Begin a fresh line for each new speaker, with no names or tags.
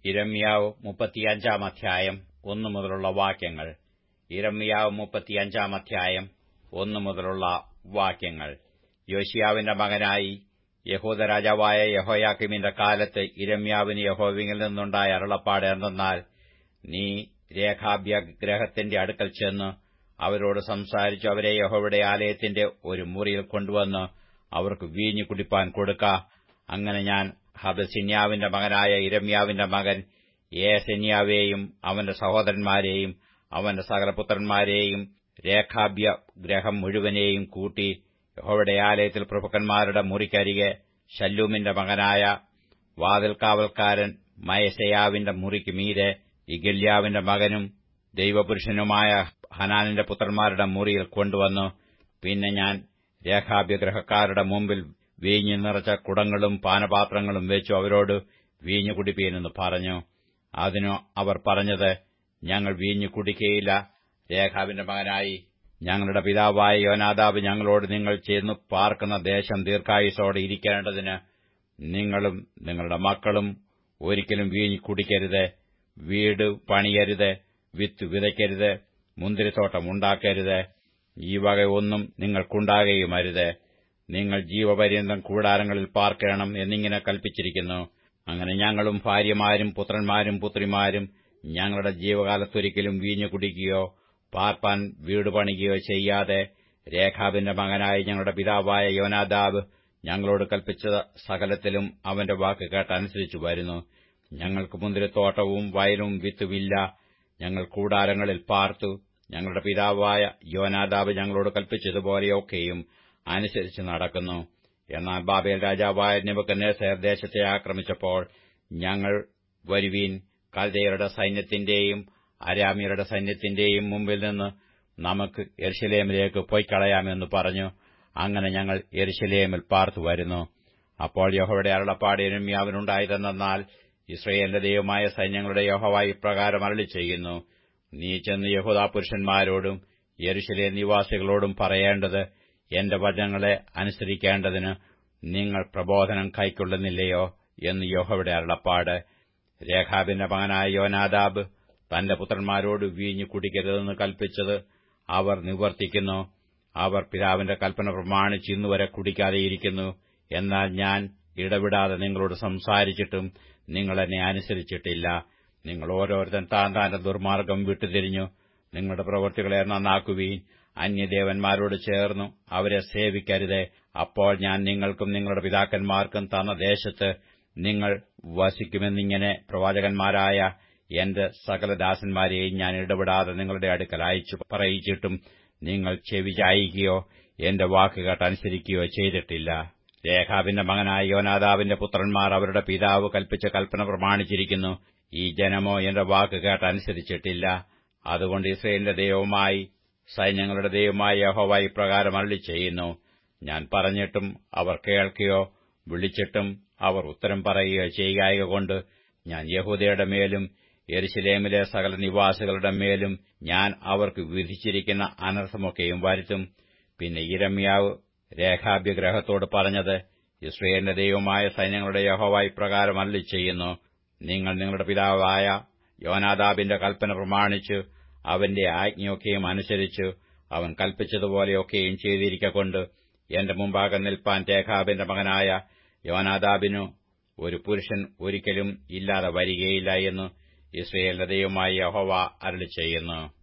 ഇരമ്യാവ് മുപ്പത്തിയഞ്ചാം അധ്യായം ഒന്നു മുതലുള്ള വാക്യങ്ങൾ ഇരമ്യാവ് മുപ്പത്തിയഞ്ചാം അധ്യായം ഒന്നു മുതലുള്ള വാക്യങ്ങൾ യോശിയാവിന്റെ മകനായി യഹൂദ രാജാവായ യഹോയാക്കിമിന്റെ കാലത്ത് ഇരമ്യാവിന് യഹോവിങ്കിൽ നിന്നുണ്ടായ അരുളപ്പാട് എന്തെന്നാൽ നീ രേഖാഭ്യഗ്രഹത്തിന്റെ അടുക്കൽ ചെന്ന് അവരോട് സംസാരിച്ചു അവരെ യഹോവയുടെ ആലയത്തിന്റെ ഒരു മുറിയിൽ കൊണ്ടുവന്ന് അവർക്ക് വീഞ്ഞു കുടിപ്പാൻ കൊടുക്ക അങ്ങനെ ഞാൻ ഹബസിന്യാവിന്റെ മകനായ ഇരമ്യാവിന്റെ മകൻ ഏസന്യാവേയും അവന്റെ സഹോദരന്മാരെയും അവന്റെ സകലപുത്രന്മാരെയും രേഖാഭ്യ ഗ്രഹം മുഴുവനെയും കൂട്ടി യഹോവയുടെ ആലയത്തിൽ പ്രഭുക്കന്മാരുടെ മുറിക്കരികെ ശല്ലൂമിന്റെ മകനായ വാതിൽക്കാവൽക്കാരൻ മയസയാവിന്റെ മുറിക്ക് മീരെ ഇഗല്യാവിന്റെ മകനും ദൈവപുരുഷനുമായ ഹനാനിന്റെ പുത്രന്മാരുടെ മുറിയിൽ കൊണ്ടുവന്നു പിന്നെ ഞാൻ രേഖാഭ്യഗ്രഹക്കാരുടെ മുമ്പിൽ വീഞ്ഞു നിറച്ച കുടങ്ങളും പാനപാത്രങ്ങളും വെച്ചു അവരോട് വീഞ്ഞു കുടിപ്പീനെന്ന് പറഞ്ഞു അതിനു അവർ പറഞ്ഞത് ഞങ്ങൾ വീഞ്ഞു കുടിക്കയില്ല രേഖാവിന്റെ മകനായി ഞങ്ങളുടെ പിതാവായ യോനാദാബ് ഞങ്ങളോട് നിങ്ങൾ ചെന്നു പാർക്കുന്ന ദേശം ദീർഘായുസോടെ ഇരിക്കേണ്ടതിന് നിങ്ങളും നിങ്ങളുടെ മക്കളും ഒരിക്കലും വീഞ്ഞു കുടിക്കരുത് വീട് പണിയരുത് വിത്ത് വിതയ്ക്കരുത് മുന്തിരിത്തോട്ടം ഉണ്ടാക്കരുത് ഈ വക ഒന്നും നിങ്ങൾക്കുണ്ടാകുകയുമരുത് നിങ്ങൾ ജീവപര്യന്തം കൂടാരങ്ങളിൽ പാർക്കണം എന്നിങ്ങനെ കൽപ്പിച്ചിരിക്കുന്നു അങ്ങനെ ഞങ്ങളും ഭാര്യമാരും പുത്രന്മാരും പുത്രിമാരും ഞങ്ങളുടെ ജീവകാലത്തൊരിക്കലും വീഞ്ഞു കുടിക്കുകയോ പാർപ്പാൻ വീട് പണിയുകയോ ചെയ്യാതെ രേഖാബിന്റെ മകനായ ഞങ്ങളുടെ പിതാവായ യോനാദാബ് ഞങ്ങളോട് കൽപ്പിച്ച സകലത്തിലും അവന്റെ വാക്ക് കേട്ടനുസരിച്ചു വരുന്നു ഞങ്ങൾക്ക് മുന്തിരിത്തോട്ടവും വയലും വിത്തുമില്ല ഞങ്ങൾ കൂടാരങ്ങളിൽ പാർത്തു ഞങ്ങളുടെ പിതാവായ യോനാദാബ് ഞങ്ങളോട് കൽപ്പിച്ചതുപോലെയൊക്കെയും അനുസരിച്ച് നടക്കുന്നു എന്നാൽ ബാബേൽ രാജാവായ നിബക്കന്നേസർ ദേശത്തെ ആക്രമിച്ചപ്പോൾ ഞങ്ങൾ വരുവീൻ കൽദയരുടെ സൈന്യത്തിന്റെയും അരാമ്യരുടെ സൈന്യത്തിന്റെയും മുമ്പിൽ നിന്ന് നമുക്ക് എർശലേമിലേക്ക് പൊയ്ക്കളയാമെന്ന് പറഞ്ഞു അങ്ങനെ ഞങ്ങൾ എർശലേമിൽ പാർത്തു വരുന്നു അപ്പോൾ യഹോയുടെ അരുളപ്പാട് എരുമ്യാവിനുണ്ടായതെന്നാൽ ഇസ്രയേലിന്റെ ദൈവമായ സൈന്യങ്ങളുടെ യഹോവ ഇപ്രകാരം അരളി ചെയ്യുന്നു നീ ചെന്ന് യഹൂദാ പുരുഷന്മാരോടും യെരുശലേ നിവാസികളോടും പറയേണ്ടത് എന്റെ വചനങ്ങളെ അനുസരിക്കേണ്ടതിന് നിങ്ങൾ പ്രബോധനം കൈക്കൊള്ളുന്നില്ലയോ എന്ന് യോഹയുടെ അരുളപ്പാട് രേഖാബിന്റെ മകനായ യോനാദാബ് തന്റെ പുത്രന്മാരോട് വീഞ്ഞു കുടിക്കരുതെന്ന് കൽപ്പിച്ചത് അവർ നിവർത്തിക്കുന്നു അവർ പിതാവിന്റെ കൽപ്പന പ്രമാണിച്ച് ഇന്നുവരെ കുടിക്കാതെയിരിക്കുന്നു എന്നാൽ ഞാൻ ഇടവിടാതെ നിങ്ങളോട് സംസാരിച്ചിട്ടും നിങ്ങൾ എന്നെ അനുസരിച്ചിട്ടില്ല നിങ്ങൾ ഓരോരുത്തൻ താൻ താന്റെ ദുർമാർഗം വിട്ടുതിരിഞ്ഞു നിങ്ങളുടെ പ്രവൃത്തികളെ നന്നാക്കുവീൻ അന്യദേവന്മാരോട് ചേർന്നു അവരെ സേവിക്കരുത് അപ്പോൾ ഞാൻ നിങ്ങൾക്കും നിങ്ങളുടെ പിതാക്കന്മാർക്കും തന്ന ദേശത്ത് നിങ്ങൾ വസിക്കുമെന്നിങ്ങനെ പ്രവാചകന്മാരായ എന്റെ സകല ദാസന്മാരെയും ഞാൻ ഇടപെടാതെ നിങ്ങളുടെ അടുക്കൽ അയച്ചു പറയിച്ചിട്ടും നിങ്ങൾ ചെവി ചായിക്കുകയോ എന്റെ വാക്ക് കേട്ടനുസരിക്കുകയോ ചെയ്തിട്ടില്ല രേഖാബിന്റെ മകനായ യോനാദാവിന്റെ പുത്രന്മാർ അവരുടെ പിതാവ് കൽപ്പിച്ച കൽപ്പന പ്രമാണിച്ചിരിക്കുന്നു ഈ ജനമോ എന്റെ വാക്ക് കേട്ടനുസരിച്ചിട്ടില്ല അതുകൊണ്ട് ഇസ്രയേലിന്റെ ദൈവമായി സൈന്യങ്ങളുടെ ദൈവമായ യഹോവ ഇപ്രകാരം അരളി ചെയ്യുന്നു ഞാൻ പറഞ്ഞിട്ടും അവർ കേൾക്കുകയോ വിളിച്ചിട്ടും അവർ ഉത്തരം പറയുകയോ ചെയ്യുക കൊണ്ട് ഞാൻ യഹൂദയുടെ മേലും എരുശലേമിലെ സകല നിവാസികളുടെ മേലും ഞാൻ അവർക്ക് വിധിച്ചിരിക്കുന്ന അനർത്ഥമൊക്കെയും വരുത്തും പിന്നെ ഇരമ്യാവ് രേഖാഭ്യഗ്രഹത്തോട് പറഞ്ഞത് ഇസ്രയേലിന്റെ ദൈവമായ സൈന്യങ്ങളുടെ യഹോവ ഇപ്രകാരം അരളി ചെയ്യുന്നു നിങ്ങൾ നിങ്ങളുടെ പിതാവായ യോനാദാബിന്റെ കൽപ്പന പ്രമാണിച്ചു അവന്റെ ആജ്ഞയൊക്കെയും അനുസരിച്ചു അവൻ കൽപ്പിച്ചതുപോലെയൊക്കെയും ചെയ്തിരിക്കൊണ്ട് എന്റെ മുമ്പാകെ നിൽപ്പാൻ രേഖാബിന്റെ മകനായ യോനാദാബിനു ഒരു പുരുഷൻ ഒരിക്കലും ഇല്ലാതെ വരികയില്ല എന്ന് ഇസ്രയേലിന്റെ ദൈവമായ യഹോവ അരളി ചെയ്യുന്നു